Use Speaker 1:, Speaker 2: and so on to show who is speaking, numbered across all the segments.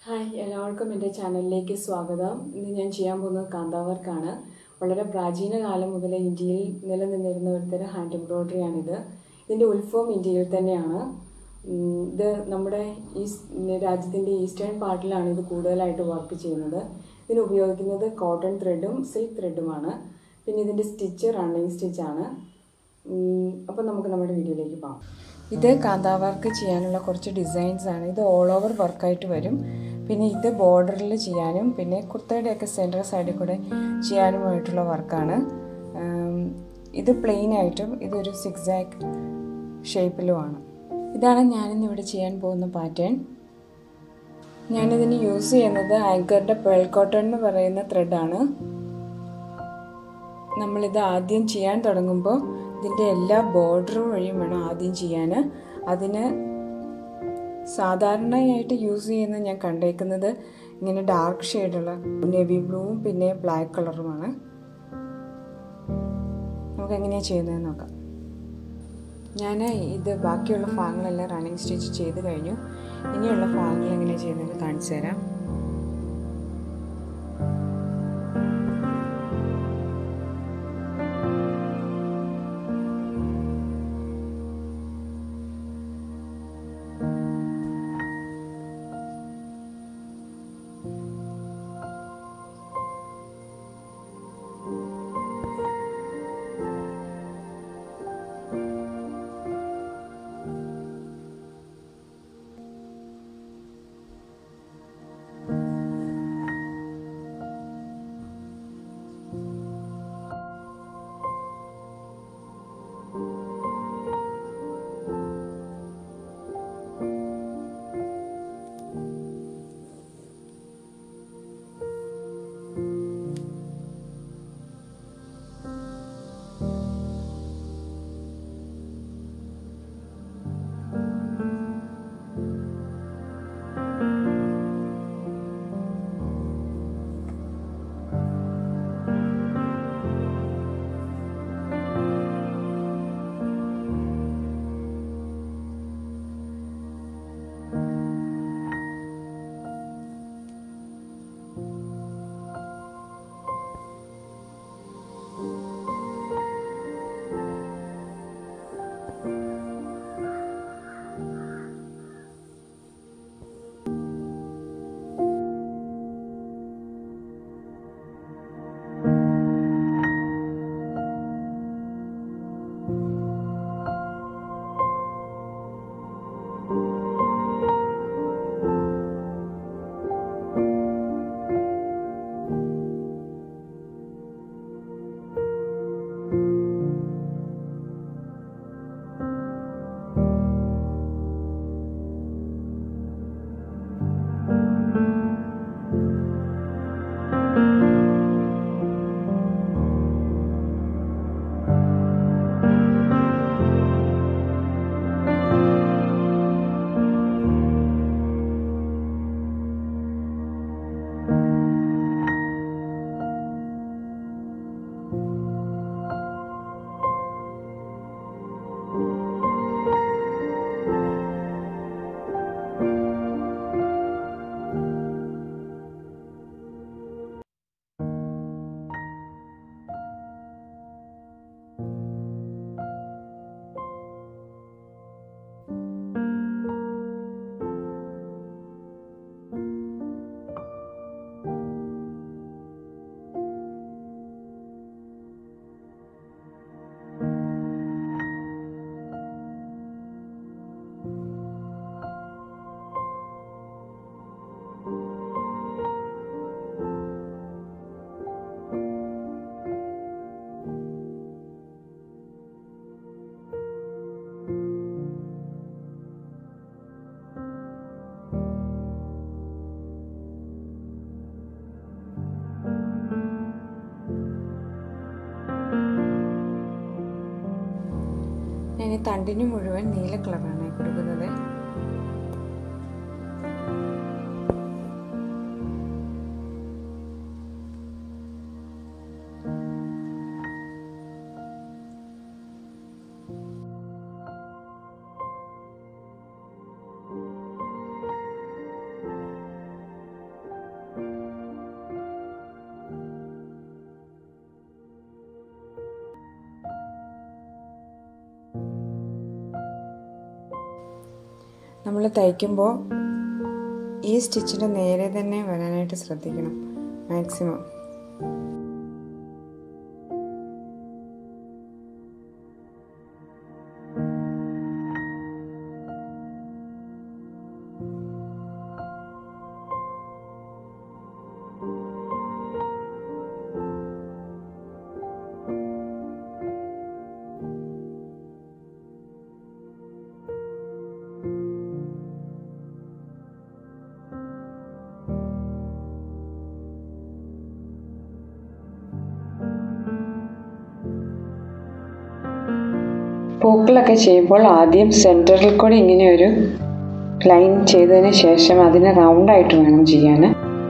Speaker 1: hi എല്ലാവർക്കും എൻ്റെ ചാനലിലേക്ക് സ്വാഗതം ഇന്ന് ഞാൻ ചെയ്യാൻ പോകുന്നത് കാന്താവർക്കാണ് വളരെ പ്രാചീന കാലം മുതൽ ഇന്ത്യയിൽ നിലനിന്നിരുന്ന ഒരുതരം ഹാൻഡ് എംബ്രോയ്ഡറി ആണിത് ഇതിൻ്റെ ഉത്ഭവം ഇന്ത്യയിൽ തന്നെയാണ് ഉം, ഇത് നമ്മുടെ ഈസ്റ്റ് രാജ്യത്തിൻ്റെ ഈസ്റ്റേൺ പാർട്ടിലാണ് ഇത് കൂടുതലായിട്ട് വർക്ക് ചെയ്യുന്നത് ഇതിന് ഉപയോഗിക്കുന്നത് കോട്ടൺ ത്രെഡും സിൽക്ക് ത്രെഡുമാണ് പിന്നെ ഇതിൻ്റെ സ്റ്റിച്ച് റണ്ണിങ് സ്റ്റിച്ചാണ് അപ്പോൾ നമുക്ക് നമ്മുടെ വീഡിയോയിലേക്ക് പോകാം ഇത് കാന്താ വർക്ക് ചെയ്യാനുള്ള കുറച്ച് ഡിസൈൻസ് ആണ് ഇത് ഓൾ ഓവർ വർക്കായിട്ട് വരും പിന്നെ ഇത് ബോർഡറിൽ ചെയ്യാനും പിന്നെ കുർത്തയുടെയൊക്കെ സെൻറ്റർ സൈഡിൽ കൂടെ ചെയ്യാനുമായിട്ടുള്ള വർക്കാണ് ഇത് പ്ലെയിൻ ആയിട്ടും ഇതൊരു സിക്സാക്ക് ഷേപ്പിലുമാണ് ഇതാണ് ഞാനിന്ന് ഇവിടെ ചെയ്യാൻ പോകുന്ന പാറ്റേൺ ഞാനിതിന് യൂസ് ചെയ്യുന്നത് ആങ്കറിൻ്റെ പേൾ കോട്ടൺ എന്ന് പറയുന്ന ത്രെഡാണ് നമ്മളിത് ആദ്യം ചെയ്യാൻ തുടങ്ങുമ്പോൾ ഇതിൻ്റെ എല്ലാ ബോർഡർ വഴിയും വേണം ആദ്യം ചെയ്യാൻ അതിന് സാധാരണയായിട്ട് യൂസ് ചെയ്യുന്ന ഞാൻ കണ്ടേക്കുന്നത് ഇങ്ങനെ ഡാർക്ക് ഷെയ്ഡുള്ള നേവി ബ്ലൂവും പിന്നെ ബ്ലാക്ക് കളറുമാണ് നമുക്ക് എങ്ങനെയാണ് ചെയ്യുന്നതെന്ന് നോക്കാം ഞാൻ ഇത് ബാക്കിയുള്ള ഭാഗങ്ങളെല്ലാം റണ്ണിങ് സ്റ്റിച്ച് ചെയ്ത് കഴിഞ്ഞു ഇനിയുള്ള ഭാഗങ്ങൾ എങ്ങനെയാണ് ചെയ്യുന്നത് കാണിച്ചു തരാം ഞാൻ ഈ തണ്ടിന് മുഴുവൻ നീല കളറാണ് കൊടുക്കുന്നത് നമ്മൾ തയ്ക്കുമ്പോൾ ഈ സ്റ്റിച്ചിൻ്റെ നേരെ തന്നെ വരാനായിട്ട് ശ്രദ്ധിക്കണം മാക്സിമം പൂക്കളൊക്കെ ചെയ്യുമ്പോൾ ആദ്യം സെൻറ്ററിൽ കൂടി ഇങ്ങനെ ഒരു ലൈൻ ചെയ്തതിന് ശേഷം അതിനെ റൗണ്ടായിട്ട് വേണം ചെയ്യാൻ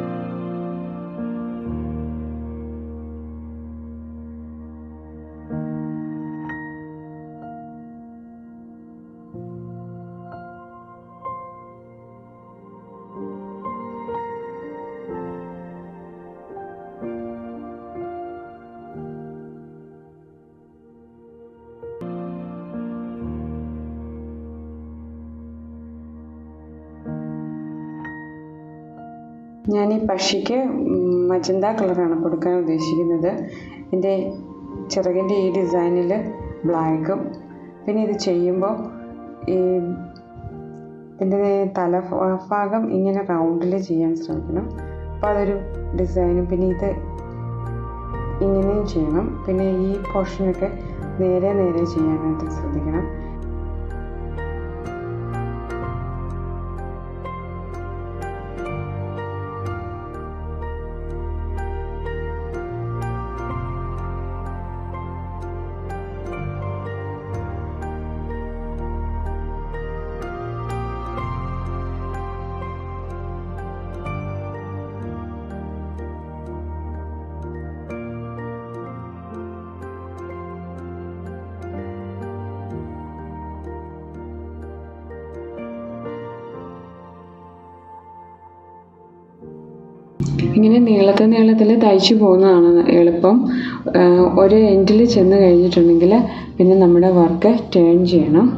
Speaker 1: ഞാൻ ഈ പക്ഷിക്ക് മജന്ത കളറാണ് കൊടുക്കാൻ ഉദ്ദേശിക്കുന്നത് എൻ്റെ ചിറകിൻ്റെ ഈ ഡിസൈനിൽ ബ്ലാക്കും പിന്നെ ഇത് ചെയ്യുമ്പോൾ ഈ ഇതിൻ്റെ തല ഭാഗം ഇങ്ങനെ റൗണ്ടിൽ ചെയ്യാൻ ശ്രമിക്കണം അപ്പോൾ അതൊരു ഡിസൈനും പിന്നെ ഇത് ഇങ്ങനെയും ചെയ്യണം പിന്നെ ഈ പോർഷനൊക്കെ നേരെ നേരെ ചെയ്യാനായിട്ട് ശ്രദ്ധിക്കണം ഇങ്ങനെ നീളത്തിൽ നീളത്തിൽ തയ്ച്ചു പോകുന്നതാണ് എളുപ്പം ഒരു എൻഡിൽ ചെന്ന് കഴിഞ്ഞിട്ടുണ്ടെങ്കിൽ പിന്നെ നമ്മുടെ വർക്ക് ടേൺ ചെയ്യണം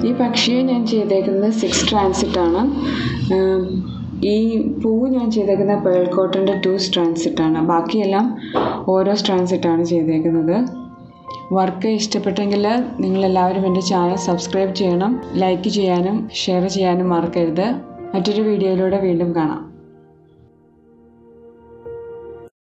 Speaker 1: ഈ പക്ഷിയെ ഞാൻ ചെയ്തേക്കുന്നത് സിക്സ് ട്രാൻസിറ്റ് ആണ് ഉം, ഈ പൂവ് ഞാൻ ചെയ്തേക്കുന്നത് പേൾ കോട്ടൻ്റെ ടു സ്ട്രാൻസിറ്റ് ആണ് ബാക്കിയെല്ലാം ഓരോ സ്ട്രാൻസിറ്റ് ആണ് ചെയ്തേക്കുന്നത് വർക്ക് ഇഷ്ടപ്പെട്ടെങ്കിൽ നിങ്ങളെല്ലാവരും എൻ്റെ ചാനൽ സബ്സ്ക്രൈബ് ചെയ്യണം ലൈക്ക് ചെയ്യാനും ഷെയർ ചെയ്യാനും മറക്കരുത് മറ്റൊരു വീഡിയോയിലൂടെ വീണ്ടും കാണാം